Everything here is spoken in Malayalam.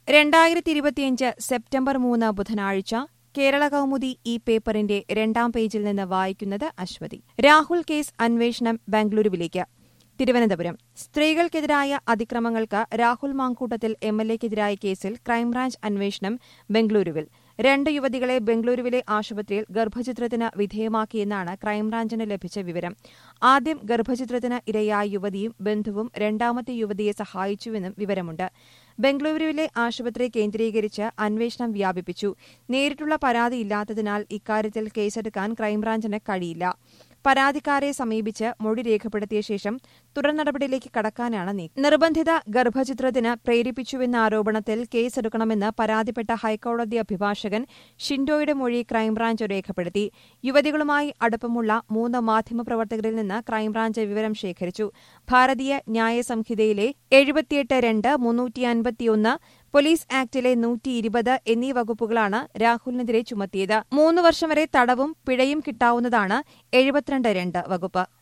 രണ്ടായിരത്തി ഇരുപത്തിയഞ്ച് സെപ്റ്റംബർ മൂന്ന് ബുധനാഴ്ച കേരള കൗമുദി ഈ പേപ്പറിന്റെ രണ്ടാം പേജിൽ നിന്ന് വായിക്കുന്നത് അശ്വതി രാഹുൽ കേസ് അന്വേഷണം ബംഗളൂരുവിലേക്ക് തിരുവനന്തപുരം സ്ത്രീകൾക്കെതിരായ അതിക്രമങ്ങൾക്ക് രാഹുൽ മാങ്കൂട്ടത്തിൽ എം എൽ എക്കെതിരായ കേസിൽ ക്രൈംബ്രാഞ്ച് അന്വേഷണം ബംഗളൂരുവിൽ രണ്ട് യുവതികളെ ബംഗളൂരുവിലെ ആശുപത്രിയിൽ ഗർഭചിത്രത്തിന് വിധേയമാക്കിയെന്നാണ് ക്രൈംബ്രാഞ്ചിന് ലഭിച്ച വിവരം ആദ്യം ഗർഭചിത്രത്തിന് ഇരയായ യുവതിയും ബന്ധുവും രണ്ടാമത്തെ യുവതിയെ സഹായിച്ചുവെന്നും വിവരമുണ്ട് ബംഗളൂരുവിലെ ആശുപത്രി കേന്ദ്രീകരിച്ച് അന്വേഷണം വ്യാപിപ്പിച്ചു നേരിട്ടുള്ള പരാതിയില്ലാത്തതിനാൽ ഇക്കാര്യത്തിൽ കേസെടുക്കാൻ ക്രൈംബ്രാഞ്ചിന് കഴിയില്ല പരാതിക്കാരെ സമീപിച്ച് മൊഴി രേഖപ്പെടുത്തിയ ശേഷം തുടർ നടപടിയിലേക്ക് കടക്കാനാണ് നീക്കം നിർബന്ധിത ഗർഭചിത്രത്തിന് പ്രേരിപ്പിച്ചുവെന്ന ആരോപണത്തിൽ കേസെടുക്കണമെന്ന് പരാതിപ്പെട്ട ഹൈക്കോടതി അഭിഭാഷകൻ ഷിൻഡോയുടെ മൊഴി ക്രൈംബ്രാഞ്ച് രേഖപ്പെടുത്തി യുവതികളുമായി അടുപ്പമുള്ള മൂന്ന് മാധ്യമപ്രവർത്തകരിൽ നിന്ന് ക്രൈംബ്രാഞ്ച് വിവരം ശേഖരിച്ചു ഭാരതീയ ന്യായ സംഹിതയിലെ എഴുപത്തിയെട്ട് രണ്ട് മുന്നൂറ്റി അൻപത്തിയൊന്ന് പോലീസ് ആക്ടിലെ നൂറ്റി ഇരുപത് എന്നീ വകുപ്പുകളാണ് രാഹുലിനെതിരെ ചുമത്തിയത് മൂന്ന് വർഷം വരെ തടവും പിഴയും കിട്ടാവുന്നതാണ് എഴുപത്തിരണ്ട് രണ്ട് വകുപ്പ്